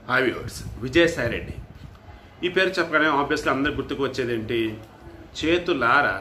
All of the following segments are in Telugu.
హాయ్ వ్యూవర్స్ విజయసాయి రెడ్డి ఈ పేరు చెప్పగానే ఆబ్వియస్గా అందరికి గుర్తుకు వచ్చేది ఏంటి చేతులారా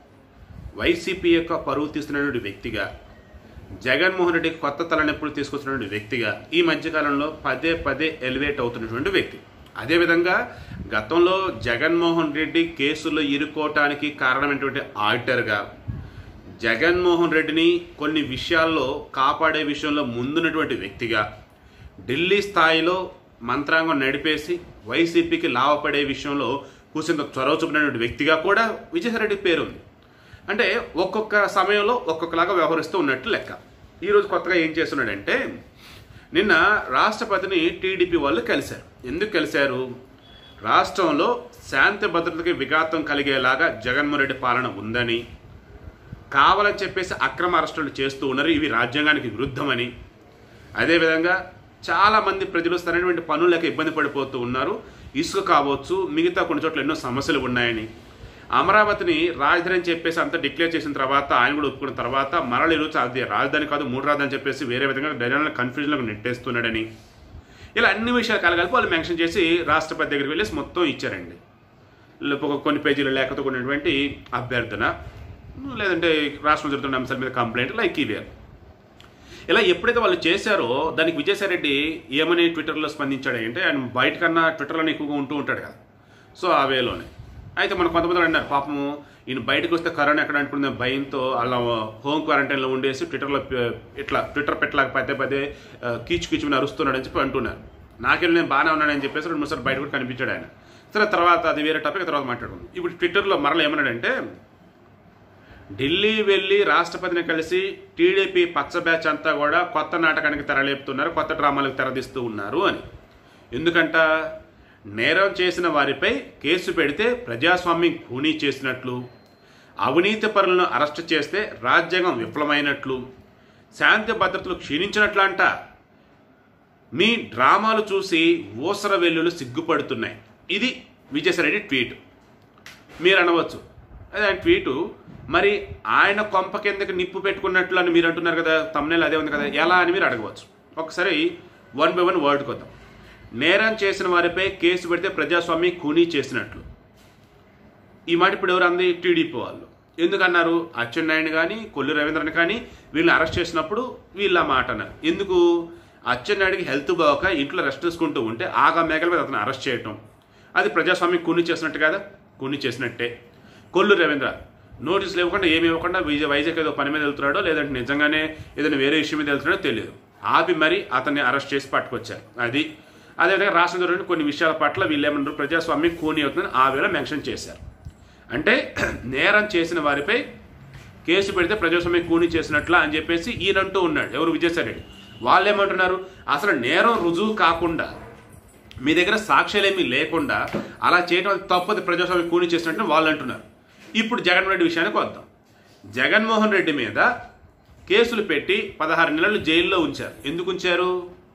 వైసీపీ యొక్క పరువు తీస్తున్నటువంటి వ్యక్తిగా జగన్మోహన్ రెడ్డి కొత్త తలనొప్పులు తీసుకొస్తున్నటువంటి వ్యక్తిగా ఈ మధ్యకాలంలో పదే పదే ఎలివేట్ అవుతున్నటువంటి వ్యక్తి అదేవిధంగా గతంలో జగన్మోహన్ రెడ్డి కేసులో ఇరుక్కోవటానికి కారణమైనటువంటి ఆడిటర్గా జగన్మోహన్ రెడ్డిని కొన్ని విషయాల్లో కాపాడే విషయంలో ముందున్నటువంటి వ్యక్తిగా ఢిల్లీ స్థాయిలో మంత్రాంగం నడిపేసి వైసీపీకి లాభపడే విషయంలో కూర్చున్న చొరవ చూపినటువంటి వ్యక్తిగా కూడా విజయసాయిరెడ్డి పేరు ఉంది అంటే ఒక్కొక్క సమయంలో ఒక్కొక్కలాగా వ్యవహరిస్తూ ఉన్నట్టు లెక్క ఈరోజు కొత్తగా ఏం చేస్తున్నాడంటే నిన్న రాష్ట్రపతిని టీడీపీ వాళ్ళు కలిశారు ఎందుకు కలిశారు రాష్ట్రంలో శాంతి భద్రతకి విఘాతం కలిగేలాగా జగన్మోహన్ రెడ్డి పాలన ఉందని కావాలని చెప్పేసి అక్రమ అరెస్టులు చేస్తూ ఉన్నారు ఇవి రాజ్యాంగానికి విరుద్ధమని అదేవిధంగా చాలా మంది ప్రజలు సరైనటువంటి పనులకు ఇబ్బంది పడిపోతూ ఉన్నారు ఇసుక కావచ్చు మిగతా కొన్ని చోట్ల ఎన్నో సమస్యలు ఉన్నాయని అమరావతిని రాజధాని అని చెప్పేసి అంతా డిక్లేర్ చేసిన తర్వాత ఆయన కూడా ఒప్పుకున్న తర్వాత మరల ఈరోజు అది రాజధాని కాదు మూడు రాజధాని చెప్పేసి వేరే విధంగా జనాలను కన్ఫ్యూజన్లకు నెట్టేస్తున్నాడని ఇలా అన్ని విషయాలు కలగలిపి వాళ్ళు మెన్షన్ చేసి రాష్ట్రపతి దగ్గరికి వెళ్ళేసి మొత్తం ఇచ్చారండి లేకపోతే కొన్ని పేజీలు లేకపోతే కొన్నటువంటి అభ్యర్థన లేదంటే రాష్ట్రం జరుగుతున్న అంశాల మీద కంప్లైంట్ లైక్ ఇవే ఇలా ఎప్పుడైతే వాళ్ళు చేశారో దానికి విజయసాయి రెడ్డి ఏమని ట్విట్టర్లో స్పందించాడు అంటే ఆయన బయట కన్నా ట్విట్టర్లోనే ఎక్కువగా ఉంటూ ఉంటాడు కదా సో ఆ వేలోనే అయితే మన కొంతమంది అన్నారు పాపము ఈయన బయటకు వస్తే కరోనా ఎక్కడ అనుకున్న భయంతో అలా హోమ్ క్వారంటైన్లో ఉండేసి ట్విట్టర్లో ప- ఇట్లా ట్విట్టర్ పెట్టలాగా పదే పదే ఆ, కీచు కీచుమని అరుస్తున్నాడని చెప్పి అంటున్నారు నాకెళ్ళి నేను బాగానే ఉన్నానని చెప్పేసి రెండు మూడుసార్లు బయట కూడా కనిపించాడు ఆయన సరే తర్వాత అది వేరే టాపిక్ తర్వాత మాట్లాడుకుందాం ఇప్పుడు ట్విట్టర్లో మరల ఏమన్నాడంటే ఢిల్లీ వెళ్ళి రాష్ట్రపతిని కలిసి టీడీపీ పచ్చ బ్యాచ్ అంతా కూడా కొత్త నాటకానికి తెరలేపుతున్నారు కొత్త డ్రామాలకు తెరదీస్తూ ఉన్నారు అని ఎందుకంట నేరం చేసిన వారిపై కేసు పెడితే ప్రజాస్వామ్యం ఖూనీ చేసినట్లు అవినీతి పరులను అరెస్టు చేస్తే రాజ్యాంగం విఫలమైనట్లు శాంతి భద్రతలు క్షీణించినట్లు అంట మీ డ్రామాలు చూసి ఊసర వెల్లులు సిగ్గుపడుతున్నాయి ఇది విజయసాయిరెడ్డి ట్వీట్ మీరు అనవచ్చు అదే ఆయన ట్వీటు మరి ఆయన కొంప కిందకి నిప్పు పెట్టుకున్నట్లు అని మీరు అంటున్నారు కదా తమ్నేల్ అదే ఉంది కదా ఎలా అని మీరు అడగవచ్చు ఒకసారి వన్ బై వన్ వర్డ్ కొద్దాం నేరం చేసిన వారిపై కేసు పెడితే ప్రజాస్వామ్యం కూనీ చేసినట్లు ఈ మాట ఇప్పుడు ఎవరు అంది టీడీపీ వాళ్ళు ఎందుకన్నారు అచ్చెన్నాయుడు కానీ కొల్లు రవీంద్రని కానీ వీళ్ళని అరెస్ట్ చేసినప్పుడు వీళ్ళ మాట అన్నారు ఎందుకు అచ్చెన్నాయుడికి హెల్త్ బాగోక ఇంట్లో రెస్ట్ తీసుకుంటూ ఉంటే ఆగా మేకల మీద అతను అరెస్ట్ చేయటం అది ప్రజాస్వామ్యం కూని చేసినట్టు కదా కూని చేసినట్టే కొల్లు రవీంద్ర నోటీసులు ఇవ్వకుండా ఏమి ఇవ్వకుండా విజయ్ వైజాగ్ ఏదో పని మీద వెళ్తున్నాడో లేదంటే నిజంగానే ఏదైనా వేరే ఇష్యూ మీద వెళ్తున్నాడో తెలియదు ఆపి మరి అతన్ని అరెస్ట్ చేసి పట్టుకొచ్చారు అది అదేవిధంగా రాష్ట్రం జరిగిన కొన్ని విషయాల పట్ల వీళ్ళు ఏమన్నారు ప్రజాస్వామ్యం కూని అవుతుందని ఆ వేళ మెన్షన్ చేశారు అంటే నేరం చేసిన వారిపై కేసు పెడితే ప్రజాస్వామ్యం కూని చేసినట్లా అని చెప్పేసి ఈయనంటూ ఉన్నాడు ఎవరు విజయసాయి రెడ్డి వాళ్ళు ఏమంటున్నారు అసలు నేరం రుజువు కాకుండా మీ దగ్గర సాక్ష్యాలేమీ లేకుండా అలా చేయడం అది తప్పది ప్రజాస్వామ్యం కూని చేసినట్టు వాళ్ళు అంటున్నారు ఇప్పుడు జగన్మోహన్ రెడ్డి విషయానికి వద్దాం జగన్మోహన్ రెడ్డి మీద కేసులు పెట్టి పదహారు నెలలు జైల్లో ఉంచారు ఎందుకు ఉంచారు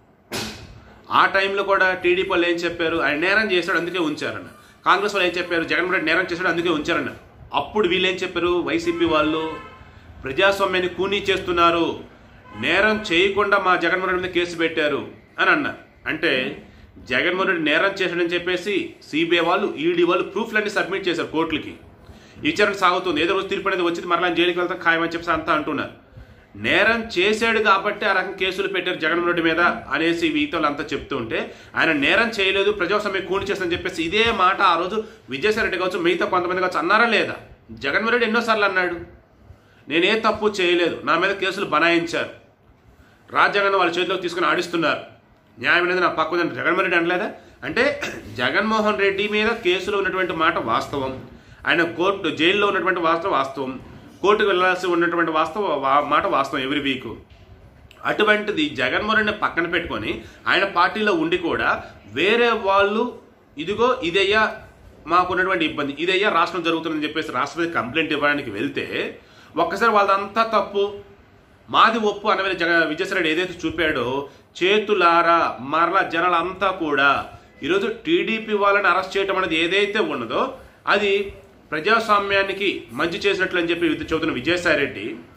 ఆ టైంలో కూడా టీడీపీ వాళ్ళు ఏం చెప్పారు ఆయన నేరం చేశాడు అందుకే ఉంచారన్న కాంగ్రెస్ వాళ్ళు ఏం చెప్పారు జగన్మోహన్ రెడ్డి నేరం చేశాడు అందుకే ఉంచారన్న అప్పుడు వీళ్ళు ఏం చెప్పారు వైసీపీ వాళ్ళు ప్రజాస్వామ్యాన్ని కూనీ చేస్తున్నారు నేరం చేయకుండా మా జగన్మోహన్ రెడ్డి మీద కేసు పెట్టారు అని అన్నారు అంటే జగన్మోహన్ రెడ్డి నేరం చేశాడని చెప్పేసి సిబిఐ వాళ్ళు ఈడీ వాళ్ళు ప్రూఫ్లన్నీ సబ్మిట్ చేశారు కోర్టులకి విచారణ సాగుతుంది ఏదో రోజు తీర్పు అనేది వచ్చింది మరలా జైలుకి వెళ్తాం ఖాయమని చెప్పేసి అంతా అంటున్నారు నేరం చేశాడు కాబట్టి ఆ రకం కేసులు పెట్టారు జగన్మోహన్ రెడ్డి మీద అనేసి వీతలు అంతా చెప్తూ ఉంటే ఆయన నేరం చేయలేదు ప్రజాస్వామ్యం కూని చేస్తుందని చెప్పేసి ఇదే మాట ఆ రోజు విజయసాయి రెడ్డి కావచ్చు మిగతా కొంతమంది కావచ్చు అన్నారా లేదా జగన్మోహన్ రెడ్డి ఎన్నోసార్లు అన్నాడు నేనే తప్పు చేయలేదు నా మీద కేసులు బనాయించారు రాజ్యాంగాన్ని వాళ్ళ చేతిలోకి తీసుకుని ఆడిస్తున్నారు న్యాయం అనేది నా పక్కన జగన్మోహన్ రెడ్డి అనలేదా అంటే జగన్మోహన్ రెడ్డి మీద కేసులో ఉన్నటువంటి మాట వాస్తవం ఆయన కోర్టు జైల్లో ఉన్నటువంటి వాస్తవం వాస్తవం కోర్టుకు వెళ్ళాల్సి ఉన్నటువంటి వాస్తవ వా- మాట వాస్తవం ఎవ్రీ వీక్ అటువంటిది జగన్మోహన్ రెడ్డిని పక్కన పెట్టుకొని ఆయన పార్టీలో ఉండి కూడా వేరే వాళ్ళు ఇదిగో ఇదయ్యా మాకున్నటువంటి ఇబ్బంది ఇదయ్యా రాష్ట్రం జరుగుతుందని చెప్పేసి రాష్ట్రపతి కంప్లైంట్ ఇవ్వడానికి వెళ్తే ఒక్కసారి వాళ్ళదంతా తప్పు మాది ఒప్పు అనవేళ జగ విజయసాయి ఏదైతే చూపాడో చేతులారా మరల జనాలంతా కూడా ఈరోజు టీడీపీ వాళ్ళని అరెస్ట్ చేయటం అనేది ఏదైతే ఉన్నదో అది ప్రజాస్వామ్యానికి మంచి చేసినట్లు అని చెప్పి చెబుతున్న విజయసాయి రెడ్డి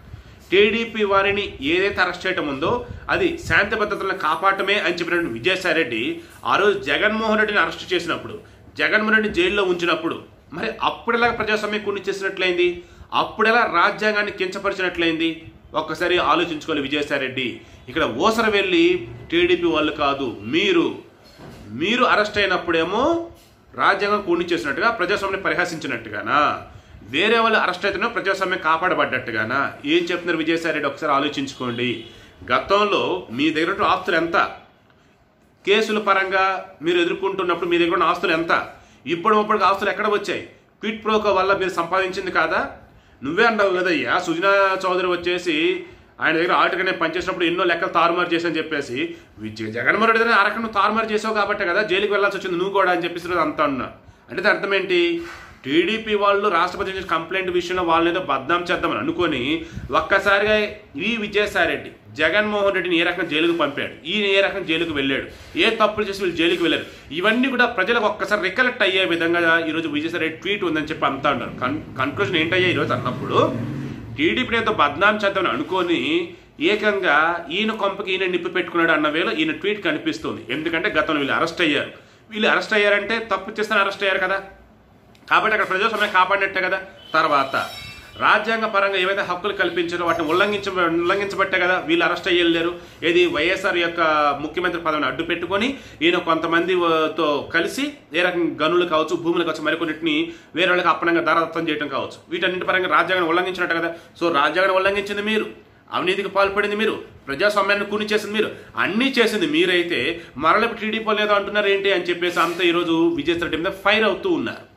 టీడీపీ వారిని ఏదైతే అరెస్ట్ చేయటం ఉందో అది శాంతి భద్రతలను కాపాడటమే అని చెప్పినటువంటి విజయసాయి రెడ్డి ఆ రోజు జగన్మోహన్ రెడ్డిని అరెస్ట్ చేసినప్పుడు జగన్మోహన్ రెడ్డి జైల్లో ఉంచినప్పుడు మరి అప్పుడెలా ప్రజాస్వామ్యం కొన్ని చేసినట్లయింది అప్పుడెలా రాజ్యాంగాన్ని కించపరిచినట్లయింది ఒక్కసారి ఆలోచించుకోవాలి విజయసాయి రెడ్డి ఇక్కడ ఓసర వెళ్ళి టీడీపీ వాళ్ళు కాదు మీరు మీరు అరెస్ట్ అయినప్పుడేమో రాజ్యాంగం కూని చేసినట్టుగా ప్రజాస్వామ్యం పరిహాసించినట్టుగానా వేరే వాళ్ళు అరెస్ట్ అయితేనే ప్రజాస్వామ్యం కాపాడబడ్డట్టుగానా ఏం చెప్తున్నారు విజయసాయి రెడ్డి ఒకసారి ఆలోచించుకోండి గతంలో మీ దగ్గర ఉన్న ఆస్తులు ఎంత కేసుల పరంగా మీరు ఎదుర్కొంటున్నప్పుడు మీ దగ్గర ఉన్న ఆస్తులు ఎంత ఇప్పుడు ఇప్పటికి ఆస్తులు ఎక్కడ వచ్చాయి క్విట్ ప్రోకో వల్ల మీరు సంపాదించింది కాదా నువ్వే అన్నావు కదయ్యా సుజనా చౌదరి వచ్చేసి ఆయన దగ్గర ఆటగానే పనిచేసినప్పుడు ఎన్నో లెక్కలు తారుమారు చేసని చెప్పేసి విజయ్ జగన్మోహన్ రెడ్డి దగ్గర ఆ రకం నువ్వు తారుమారు చేసావు కాబట్టి కదా జైలుకి వెళ్ళాల్సి వచ్చింది నువ్వు కూడా అని చెప్పేసి ఈరోజు అంతా ఉన్నా అంటే దాని అర్థం ఏంటి టీడీపీ వాళ్ళు రాష్ట్రపతి చేసిన కంప్లైంట్ విషయంలో వాళ్ళని ఏదో బద్నాం చేద్దామని అనుకొని ఒక్కసారిగా ఈ విజయసాయి రెడ్డి జగన్మోహన్ రెడ్డిని ఏ రకంగా జైలుకు పంపాడు ఈయన ఏ రకంగా జైలుకు వెళ్ళాడు ఏ తప్పులు చేసి వీళ్ళు జైలుకి వెళ్ళారు ఇవన్నీ కూడా ప్రజలకు ఒక్కసారి రికలెక్ట్ అయ్యే విధంగా ఈరోజు విజయసాయి రెడ్డి ట్వీట్ ఉందని చెప్పి అంతా ఉన్నారు కన్ కన్క్లూజన్ ఏంటయ్యా ఈరోజు అన్నప్పుడు టీడీపీని ఏదో బద్నాం చేద్దామని అనుకొని ఏకంగా ఈయన కొంపకి ఈయన నిప్పి పెట్టుకున్నాడు అన్న వేళ ఈయన ట్వీట్ కనిపిస్తుంది ఎందుకంటే గతంలో వీళ్ళు అరెస్ట్ అయ్యారు వీళ్ళు అరెస్ట్ అయ్యారంటే తప్పు చేస్తే అరెస్ట్ అయ్యారు కదా కాబట్టి అక్కడ ప్రజాస్వామ్యం కాపాడినట్టే కదా తర్వాత రాజ్యాంగ పరంగా ఏవైతే హక్కులు కల్పించారో వాటిని ఉల్లంఘించ ఉల్లంఘించబట్టే కదా వీళ్ళు అరెస్ట్ అయ్యలేరు ఏది వైఎస్ఆర్ యొక్క ముఖ్యమంత్రి పదవిని అడ్డు పెట్టుకొని ఈయన కొంతమంది ఆ, తో కలిసి ఏ రకంగా గనులు కావచ్చు భూములు కావచ్చు మరికొన్నిటిని వేరే వాళ్ళకి అప్పనంగా దారదత్తం చేయడం కావచ్చు వీటన్నిటి పరంగా రాజ్యాంగాన్ని ఉల్లంఘించినట్టు కదా సో రాజ్యాంగాన్ని ఉల్లంఘించింది మీరు అవినీతికి పాల్పడింది మీరు ప్రజాస్వామ్యాన్ని కూని చేసింది మీరు అన్నీ చేసింది మీరైతే మరల టీడీపీ లేదో అంటున్నారు ఏంటి అని చెప్పేసి అంతా ఈరోజు విజయసాయి రెడ్డి మీద ఫైర్ అవుతూ ఉన్నారు